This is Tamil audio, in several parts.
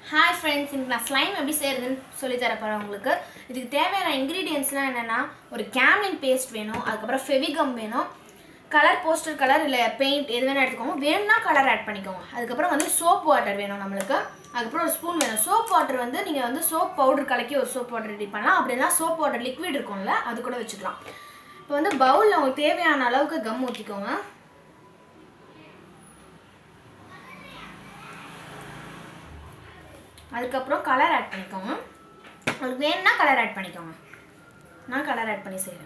ஹாய் ஃப்ரெண்ட்ஸ் இன்னைக்கு நான் ஸ்லைம் எப்படி செய்யறதுன்னு சொல்லி தர போகிறேன் உங்களுக்கு இதுக்கு தேவையான இன்க்ரீடியன்ஸ்லாம் என்னென்னா ஒரு கேம்லின் பேஸ்ட் வேணும் அதுக்கப்புறம் ஃபெவிகம் வேணும் கலர் போஸ்டர் கலர் இல்லை பெயிண்ட் எது வேணால் எடுத்துக்கோங்க வேணும்னா கலர் ஆட் பண்ணிக்கோங்க அதுக்கப்புறம் வந்து சோப் வாட்டர் வேணும் நம்மளுக்கு அதுக்கப்புறம் ஒரு ஸ்பூன் வேணும் சோப் வாட்டர் வந்து நீங்கள் வந்து சோப் பவுடர் கலக்கி ஒரு சோப் வாட்டர் ரெடி பண்ணலாம் அப்படின்னா சோப் வாட்டர் லிக்விட் இருக்கும்ல அது கூட வச்சுக்கலாம் இப்போ வந்து பவுலில் உங்களுக்கு தேவையான அளவுக்கு கம் ஊற்றிக்கோங்க அதுக்கப்புறம் கலர் ஆட் பண்ணிக்கோங்க உங்களுக்கு வேணும்னா கலர் ஆட் பண்ணிக்கோங்க நான் கலர் ஆட் பண்ணி செய்கிறேன்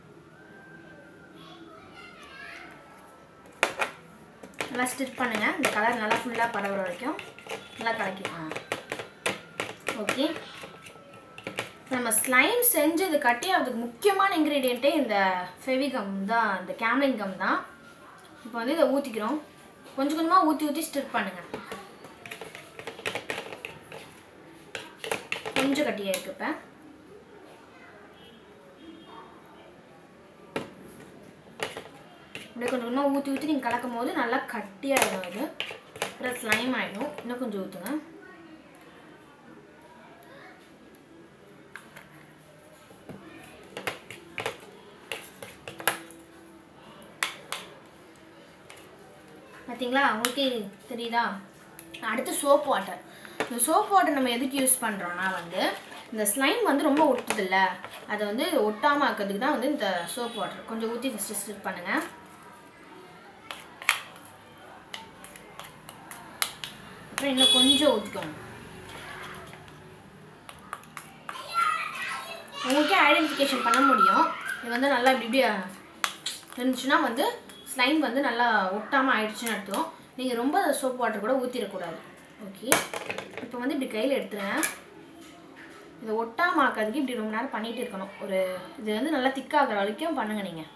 நல்லா ஸ்டிச் பண்ணுங்கள் இந்த கலர் நல்லா ஃபுல்லாக பரவுற வரைக்கும் நல்லா கலக்கிக்கோங்க ஓகே நம்ம ஸ்லைம் செஞ்சது கட்டி அதுக்கு முக்கியமான இன்க்ரீடியண்ட்டே இந்த ஃபெவிகம் தான் இந்த கேம்லின் கம் தான் இப்போ வந்து இதை ஊற்றிக்கிறோம் கொஞ்சம் கொஞ்சமாக ஊற்றி ஊற்றி ஸ்டிச் பண்ணுங்கள் கொஞ்சம் கட்டியாக இருக்கு இப்போ அப்படியே கொஞ்சம் கொஞ்சமாக ஊற்றி ஊற்றி நீங்கள் கலக்கும் போது நல்லா கட்டியாகிடும் அது அப்புறம் ஸ்லைம் ஆகிடும் இன்னும் கொஞ்சம் ஊற்றுங்க பார்த்தீங்களா உங்களுக்கு தெரியுதா அடுத்து சோப் வாட்டர் இந்த சோப் வாட்டர் நம்ம எதுக்கு யூஸ் பண்ணுறோன்னா வந்து இந்த ஸ்லைம் வந்து ரொம்ப ஒட்டுதில்ல அதை வந்து ஒட்டாமல் ஆக்கிறதுக்கு தான் வந்து இந்த சோப் வாட்டர் கொஞ்சம் ஊற்றி ஃபஸ்ட்டு ஸ்டிச் பண்ணுங்கள் அப்புறம் இன்னும் கொஞ்சம் ஊற்றிக்கோங்க உங்களுக்கே ஐடென்டிஃபிகேஷன் பண்ண முடியும் இது வந்து நல்லா இப்படி இப்படி இருந்துச்சுன்னா வந்து ஸ்லைம் வந்து நல்லா ஒட்டாமல் ஆயிடுச்சுன்னு அர்த்தம் நீங்கள் ரொம்ப சோப் வாட்டர் கூட ஊற்றிடக்கூடாது ஓகே இப்போ வந்து இப்படி கையில் எடுத்துருங்க இதை ஒட்டாமல் ஆக்கிறதுக்கு இப்படி ரொம்ப நேரம் பண்ணிகிட்டு இருக்கணும் ஒரு இது வந்து நல்லா திக்காகிற வரைக்கும் பண்ணுங்கள் நீங்கள்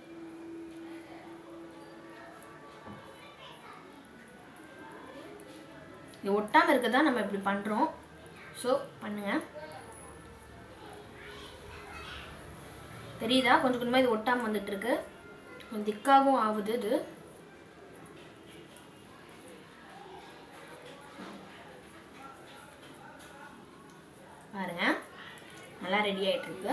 இது ஒட்டாமல் இருக்க தான் நம்ம இப்படி பண்ணுறோம் ஸோ பண்ணுங்கள் தெரியுதா கொஞ்சம் கொஞ்சமாக இது ஒட்டாமல் வந்துட்டுருக்கு கொஞ்சம் திக்காகவும் ஆகுது இது பாருங்க நல்லா ரெடி ஆகிட்டு இருக்கு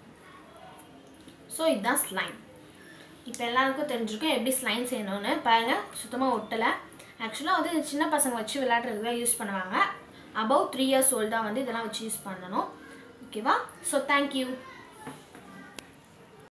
ஸோ இதுதான் ஸ்லைம் இப்போ எல்லாருக்கும் தெரிஞ்சிருக்கும் எப்படி ஸ்லைம் செய்யணும்னு பாருங்கள் சுத்தமாக ஒட்டலை ஆக்சுவலாக வந்து சின்ன பசங்க வச்சு விளையாடுறதுக்கு தான் யூஸ் பண்ணுவாங்க அபவ் த்ரீ இயர்ஸ் ஓல்டாக வந்து இதெல்லாம் வச்சு யூஸ் பண்ணணும் ஓகேவா ஸோ தேங்க்யூ